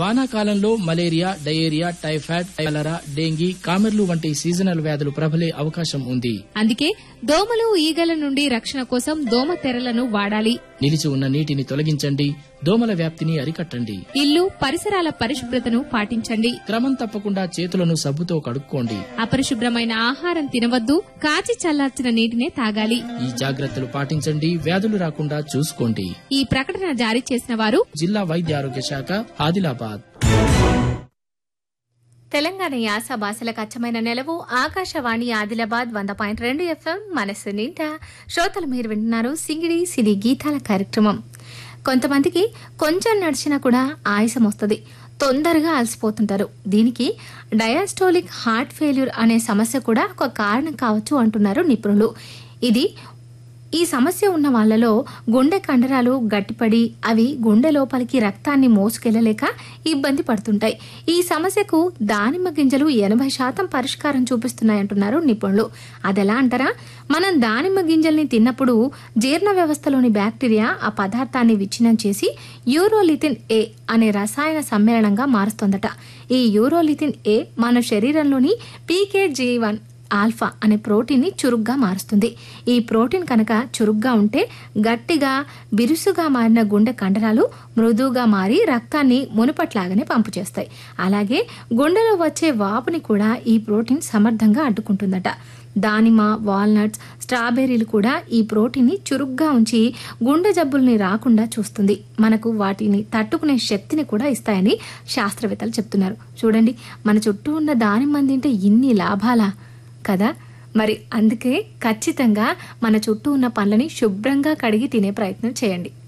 వానాకాలంలో malaria diarrhoea typhoid cholera dengue కామెర్లు వంటి సీజనల్ వ్యాధులు ప్రబలే అవకాశం ఉంది అందుకే దోమలు ఈగల నుండి రక్షణ కోసం దోమ తెరలను వాడాలి నిలిచి ఉన్న నీటిని తొలగించండి దోమల వ్యాప్తిని అరికట్టండి ఇల్లు పరిసరాల పరిశుభ్రతను పాటించండి క్రమం తప్పకుండా చేతులను సబ్బుతో కడుక్కోండి అపరిశుభ్రమైన ఆహారం తినవద్దు కాచి చల్లార్చిన నీటినే తాగాలి ఈ జాగ్రత్తలు పాటించండి వ్యాధులు రాకుండా చూసుకోండి ఈ ప్రకటన జారీ చేసిన వారు జిల్లా వైద్య ఆరోగ్య శాఖ ఆదిలాబాద్ తెలంగాణ యాస భాషలకు అచ్చమైన నెలవు ఆకాశవాణి ఆదిలాబాద్ వంద పాయింట్ రెండు ఎఫ్ఎం మనస్సు నిండా శ్రోతలు మీరు వింటున్నారు సింగిడి సిరి గీతాల కార్యక్రమం కొంతమందికి కొంచెం నడిచినా కూడా ఆయాసం వస్తుంది తొందరగా అలసిపోతుంటారు దీనికి డయాస్టోలిక్ హార్ట్ ఫెయిల్యూర్ అనే సమస్య కూడా ఒక కారణం కావచ్చు అంటున్నారు నిపుణులు ఇది ఈ సమస్య ఉన్న వాళ్ళలో గుండె కండరాలు గట్టిపడి అవి గుండె లోపలికి రక్తాన్ని మోసుకెళ్లలేక ఇబ్బంది పడుతుంటాయి ఈ సమస్యకు దానిమ్మ గింజలు ఎనభై శాతం పరిష్కారం చూపిస్తున్నాయంటున్నారు నిపుణులు అదెలా అంటారా మనం దానిమ్మ గింజల్ని తిన్నప్పుడు జీర్ణ వ్యవస్థలోని బ్యాక్టీరియా ఆ పదార్థాన్ని విచ్ఛిన్నం చేసి యూరోలిథిన్ ఏ అనే రసాయన సమ్మేళనంగా మారుస్తుందట ఈ యూరోలిథిన్ ఏ మన శరీరంలోని పీకేజీ వన్ ఆల్ఫా అనే ప్రోటీన్ని చురుగ్గా మారుస్తుంది ఈ ప్రోటీన్ కనుక చురుగ్గా ఉంటే గట్టిగా బిరుసుగా మారిన గుండె కండరాలు మృదువుగా మారి రక్తాన్ని మునుపట్లాగానే పంపు చేస్తాయి అలాగే గుండెలో వచ్చే వాపుని కూడా ఈ ప్రోటీన్ సమర్థంగా అడ్డుకుంటుందట దానిమ్మ వాల్నట్స్ స్ట్రాబెర్రీలు కూడా ఈ ప్రోటీన్ని చురుగ్గా ఉంచి గుండె జబ్బుల్ని రాకుండా చూస్తుంది మనకు వాటిని తట్టుకునే శక్తిని కూడా ఇస్తాయని శాస్త్రవేత్తలు చెప్తున్నారు చూడండి మన చుట్టూ ఉన్న దానిమ్మ తింటే ఇన్ని లాభాలా కదా మరి అందుకే ఖచ్చితంగా మన చుట్టూ ఉన్న పండ్లని శుభ్రంగా కడిగి తినే ప్రయత్నం చేయండి